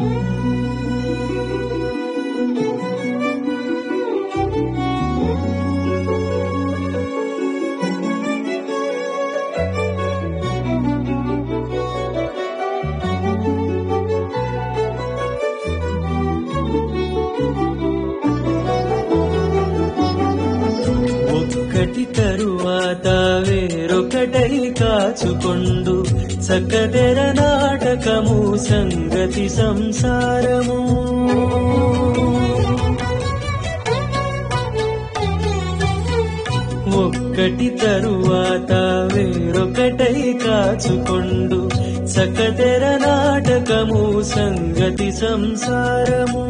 ఒక్కటి తరువాత వేరొకటై కాచుకొండు చక్కదెర నాటకము సంగతి సంసారము ఒక్కటి తరువాత వేరొకటై కాచుకొండు చక్కదెర నాటకము సంగతి సంసారము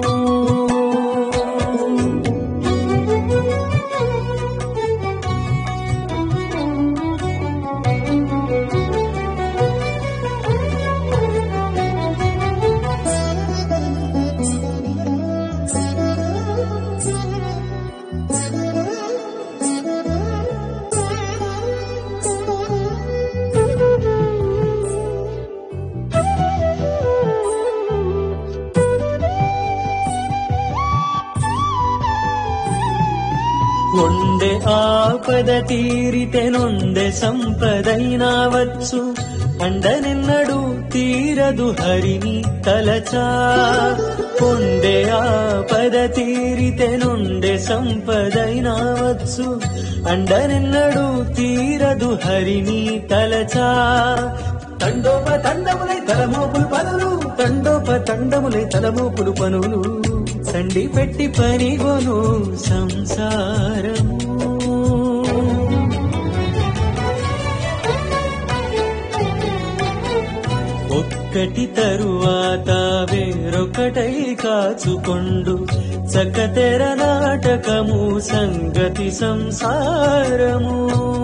ಒಂಡೆ ಆಪದ ತೀರಿತೆ ನೊಂದೆ ಸಂಪದೈನ వచ్చు ಅಂಡನೆನ್ನಡು ತೀರದು ಹರಿನಿ ತಲಚ ಒಂಡೆ ಆಪದ ತೀರಿತೆ ನೊಂದೆ ಸಂಪದೈನ వచ్చు అండనెన్నడు తీరదు హరిని తలచ తండోప తండములై తలమోపులు పనులు తండోప తండములై తలమోపులు పనులు సండి పెట్టి పనిగొను సంసారము ఒక్కటి తరువాత వేరొకటై కాచుకొండు చక్కతెర నాటకము సంగతి సంసారము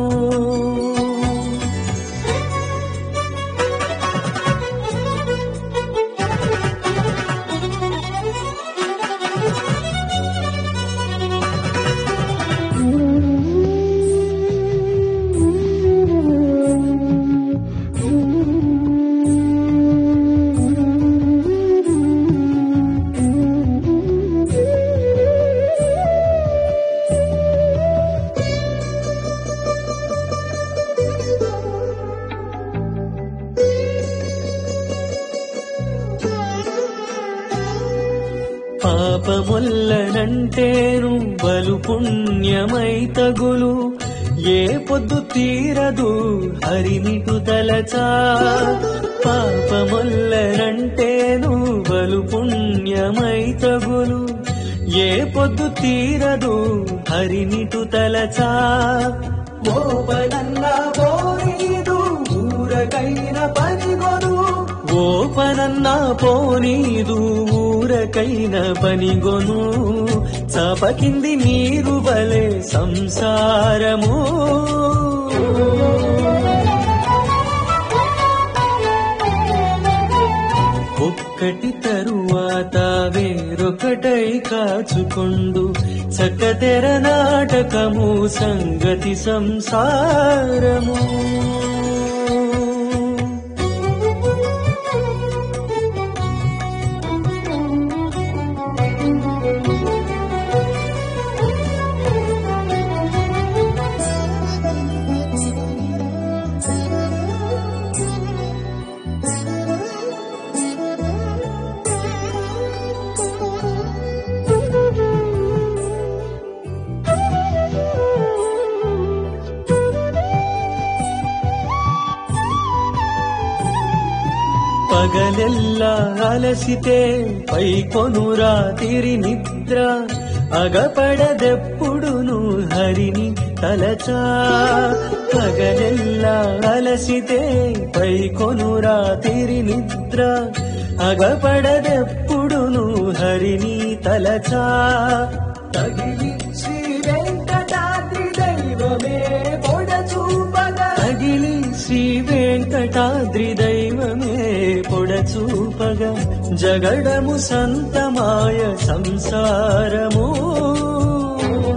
పాపముల్లనంటేను బలు పుణ్యమై తగులు ఏ పొద్దు తీరదు హరినిటు తలచా పాపముల్లనంటేను బలు పుణ్యమై తగులు ఏ పొద్దు తీరదు హరినిటు తలచా ఓపనన్న పోనీదు ఊరకైన పనిగొను ఓపనన్న పోనీదు ఊరకైన పనిగొను చాపకింది నీరు బలే సంసారము ఒక్కటి తరువాత వేరొకటై కాచుకొండు చక్కతెర నాటకము సంగతి సంసారము పగలెల్ల అలసితే పైకొనురా తిరి నిద్ర అగపడదెప్పుడును హరిని తలచా పగలెల్ల అలసితే పైకొనురా తిరి నిద్ర అగపడదెప్పుడును హరిని తలచా తగిలి శ్రీ వెంకటాద్రి దైవమే పొడచూపగా తగిలి శ్రీ వెంకటాద్రి దైవమే పొడచూపగా జగడము సంతమాయ సంసారము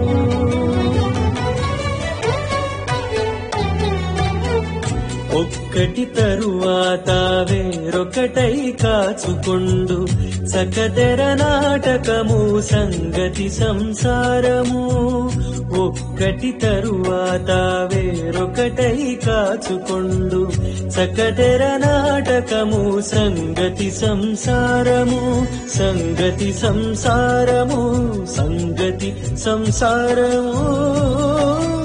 ఒక్క ఒక్కటి తరువాత వేరొకటై కాచుకొండు చకతెర నాటకము సంగతి సంసారము ఒక్కటి తరువాత వేరొకటై కాచుకొండు చకతెర నాటకము సంగతి సంసారము సంగతి సంసారము సంగతి సంసారము